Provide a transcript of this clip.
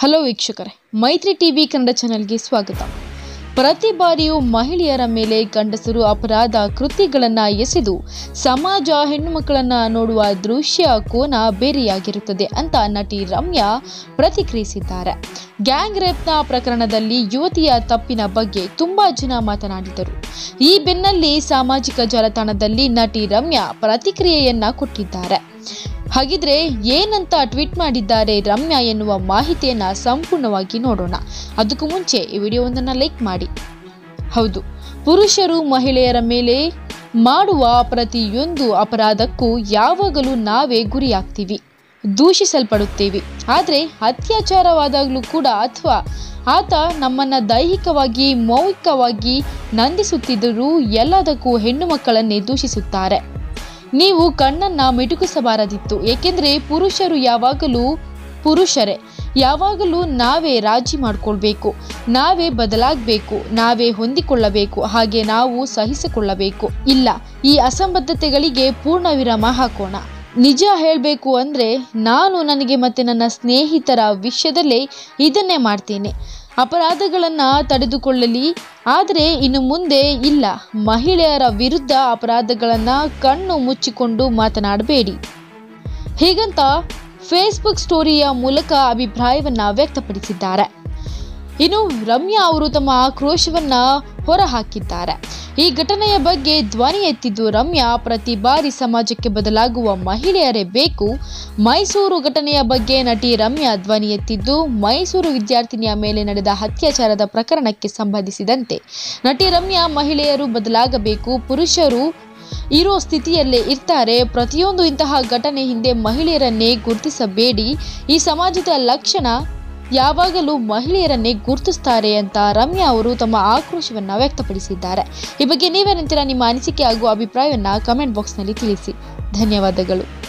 hello ವೀಕ್ಷಕರೇ ಮೈತ್ರಿ TV Kannada ಚಾನೆಲ್ಗೆ ಸ್ವಾಗತ ಪ್ರತಿ ಬಾರಿಯೂ ಮಹಿಳೆಯರ ಮೇಲೆ ಗಂಡಸರು ಅಪರಾಧ ಕೃತ್ಯಗಳನ್ನು ಎಸೆದು ಸಮಾಜ ಹೆಣ್ಣು ಮಕ್ಕಳನ್ನ ನೋಡುವ ದೃಶ್ಯ ಕೋನ ಬೇರೆಯಾಗಿರುತ್ತದೆ ಅಂತ ನಟಿ ರಮ್ಯಾ ಪ್ರತಿಕ್ರಿಯಿಸಿದ್ದಾರೆ ಗ್ಯಾಂಗ್ ರೇಪ್ನ ಪ್ರಕರಣದಲ್ಲಿ ಯುವತಿಯ ತಪ್ಪಿನ ಬಗ್ಗೆ ತುಂಬಾ ಜನ ಮಾತನಾಡಿದರು ಈ ಬೆನ್ನಲ್ಲಿ ಸಾಮಾಜಿಕ ಜಾಲತಾಣದಲ್ಲಿ ನಟಿ ರಮ್ಯಾ ಪ್ರತಿಕ್ರಿಯೆಯನ್ನ ಕೊಟ್ಟಿದ್ದಾರೆ ಹಾಗಿದ್ರೆ ಏನಂತ ಟ್ವೀಟ್ ಮಾಡಿದ್ದಾರೆ ರಮ್ಯಾ ಎನ್ನುವ ಮಾಹಿತಿಯನ್ನ ಸಂಪೂರ್ಣವಾಗಿ ನೋಡೋಣ ಅದಕ್ಕೂ ಮುಂಚೆ ಈ ವಿಡಿಯೋವೊಂದನ್ನು ಲೈಕ್ ಮಾಡಿ ಹೌದು ಪುರುಷರು ಮಹಿಳೆಯರ ಮೇಲೆ ಮಾಡುವ ಪ್ರತಿಯೊಂದು ಅಪರಾಧಕ್ಕೂ ಯಾವಾಗಲೂ ನಾವೇ ಗುರಿಯಾಗ್ತೀವಿ ದೂಷಿಸಲ್ಪಡುತ್ತೇವೆ ಆದರೆ ಅತ್ಯಾಚಾರವಾದಾಗಲೂ ಕೂಡ ಅಥವಾ ಆತ ನಮ್ಮನ್ನ ದೈಹಿಕವಾಗಿ ಮೌಖಿಕವಾಗಿ ನಂದಿಸುತ್ತಿದ್ದರೂ ಎಲ್ಲದಕ್ಕೂ ಹೆಣ್ಣು ಮಕ್ಕಳನ್ನೇ ದೂಷಿಸುತ್ತಾರೆ ನೀವು ಕಣ್ಣನ್ನ ಮಿಟುಕಿಸಬಾರದಿತ್ತು ಏಕೆಂದರೆ ಪುರುಷರು ಯಾವಾಗಲೂ ಪುರುಷರೇ ಯಾವಾಗಲೂ ನಾವೇ ರಾಜಿ ಮಾಡಿಕೊಳ್ಬೇಕು ನಾವೇ ಬದಲಾಗಬೇಕು ನಾವೇ ಹೊಂದಿಕೊಳ್ಳಬೇಕು ಹಾಗೆ ನಾವು ಸಹಿಸಿಕೊಳ್ಳಬೇಕು ಇಲ್ಲ ಈ ಅಸಂಬದ್ಧತೆಗಳಿಗೆ ಪೂರ್ಣ ವಿರಾಮ ಹಾಕೋಣ ನಿಜ ಹೇಳಬೇಕು ಅಂದರೆ ನಾನು ನನಗೆ ಮತ್ತು ನನ್ನ ಸ್ನೇಹಿತರ ವಿಷಯದಲ್ಲೇ ಇದನ್ನೇ ಮಾಡ್ತೇನೆ ಅಪರಾಧಗಳನ್ನು ತಡೆದುಕೊಳ್ಳಲಿ ಆದರೆ ಇನ್ನು ಮುಂದೆ ಇಲ್ಲ ಮಹಿಳೆಯರ ವಿರುದ್ಧ ಅಪರಾಧಗಳನ್ನು ಕಣ್ಣು ಮುಚ್ಚಿಕೊಂಡು ಮಾತನಾಡಬೇಡಿ ಹೀಗಂತ ಫೇಸ್ಬುಕ್ ಸ್ಟೋರಿಯ ಮೂಲಕ ಅಭಿಪ್ರಾಯವನ್ನ ವ್ಯಕ್ತಪಡಿಸಿದ್ದಾರೆ ಇನ್ನು ರಮ್ಯಾ ಅವರು ತಮ್ಮ ಆಕ್ರೋಶವನ್ನ ಹೊರಹಾಕಿದ್ದಾರೆ ಈ ಘಟನೆಯ ಬಗ್ಗೆ ಧ್ವನಿ ಎತ್ತಿದ್ದು ರಮ್ಯಾ ಪ್ರತಿ ಬಾರಿ ಸಮಾಜಕ್ಕೆ ಬದಲಾಗುವ ಮಹಿಳೆಯರೇ ಬೇಕು ಮೈಸೂರು ಘಟನೆಯ ಬಗ್ಗೆ ನಟಿ ರಮ್ಯಾ ಧ್ವನಿ ಎತ್ತಿದ್ದು ಮೈಸೂರು ವಿದ್ಯಾರ್ಥಿನಿಯ ಮೇಲೆ ನಡೆದ ಅತ್ಯಾಚಾರದ ಪ್ರಕರಣಕ್ಕೆ ಸಂಬಂಧಿಸಿದಂತೆ ನಟಿ ರಮ್ಯಾ ಮಹಿಳೆಯರು ಬದಲಾಗಬೇಕು ಪುರುಷರು ಇರೋ ಸ್ಥಿತಿಯಲ್ಲೇ ಇರ್ತಾರೆ ಪ್ರತಿಯೊಂದು ಇಂತಹ ಘಟನೆ ಹಿಂದೆ ಮಹಿಳೆಯರನ್ನೇ ಗುರುತಿಸಬೇಡಿ ಈ ಸಮಾಜದ ಲಕ್ಷಣ ಯಾವಾಗಲೂ ಮಹಿಳೆಯರನ್ನೇ ಗುರುತಿಸ್ತಾರೆ ಅಂತ ರಮ್ಯಾ ಅವರು ತಮ್ಮ ಆಕ್ರೋಶವನ್ನು ವ್ಯಕ್ತಪಡಿಸಿದ್ದಾರೆ ಈ ಬಗ್ಗೆ ನೀವೇನಂತೀರಾ ನಿಮ್ಮ ಅನಿಸಿಕೆ ಹಾಗೂ ಅಭಿಪ್ರಾಯವನ್ನು ಕಮೆಂಟ್ ಬಾಕ್ಸ್ನಲ್ಲಿ ತಿಳಿಸಿ ಧನ್ಯವಾದಗಳು